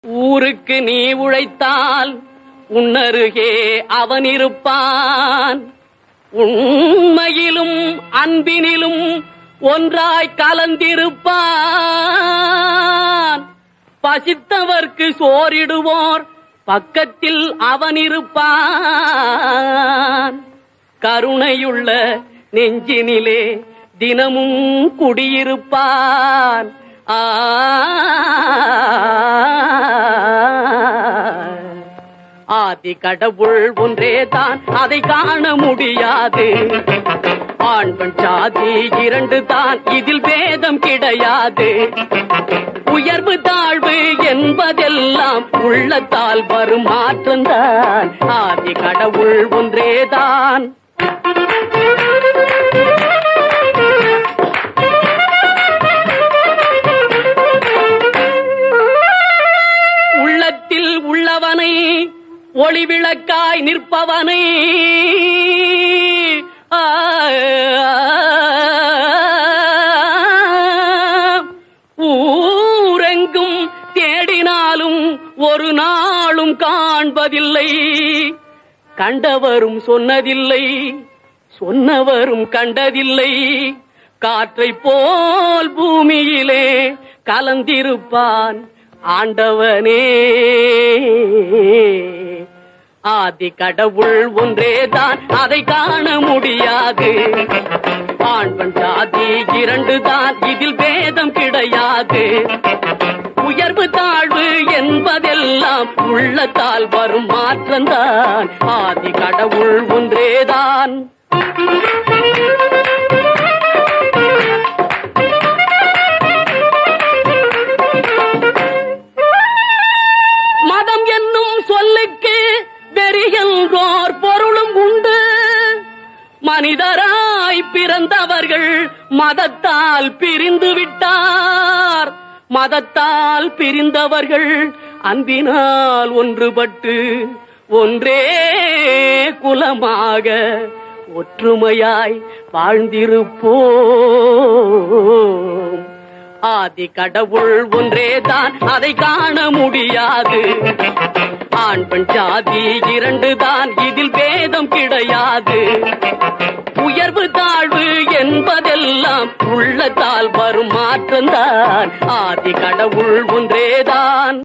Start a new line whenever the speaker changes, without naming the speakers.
ஊருக்கு நீ உழைத்தால் உன்னருகே அவன் இருப்பான் உண்மையிலும் அன்பினிலும் ஒன்றாய் கலந்திருப்பான் பசித்தவர்க்கு சோறிடுவோர் பக்கத்தில் அவன் இருப்பான் கருணையுள்ள நெஞ்சினிலே தினமும் குடியிருப்பான் ஆ ஆதி கடவுள் ஒன்றே தான் அதை காண முடியாது ஆண் பெண் சாதி இரண்டு தான் இதில் பேதம் கிடையாது உயர்வு தாழ்வு என்பதெல்லாம் உள்ளத்தால் வரும் மாற்றம்தான் ஆதி கடவுள் ஒன்றேதான் உள்ளத்தில் உள்ளவனை ஒளிவிளக்காய் நிற்பவனை ஆ, ஊரெங்கும் தேடினாலும் ஒரு நாளும் காண்பதில்லை கண்டவரும் சொன்னதில்லை சொன்னவரும் கண்டதில்லை காற்றை போல் பூமியிலே கலந்திருப்பான் ஆண்டவனே ஆதி கடவுள் ஒன்றேதான் அதை காண முடியாது ஆண் பெண் சாதி இரண்டு தான் இதில் பேதம் கிடையாது உயர்வு தாழ்வு என்பதெல்லாம் உள்ளத்தால் வரும் மாற்றம்தான் ஆதி கடவுள் ஒன்றேதான் மதம் என்னும் சொல்லுக்கு வெறியல்கோர் பொருளும் உண்டு மனிதராய் பிறந்தவர்கள் மதத்தால் பிரிந்து விட்டார் மதத்தால் பிரிந்தவர்கள் அன்பினால் ஒன்றுபட்டு ஒன்றே குலமாக ஒற்றுமையாய் வாழ்ந்திருப்போம் ஆதி கடவுள் ஒன்றேதான் அதை காண முடியாது ஆண் பெண் சாதி இரண்டு தான் இதில் பேதம் கிடையாது உயர்வு தாழ்வு என்பதெல்லாம் உள்ளத்தால் வரும் மாற்றம்தான் ஆதி கடவுள் ஒன்றேதான்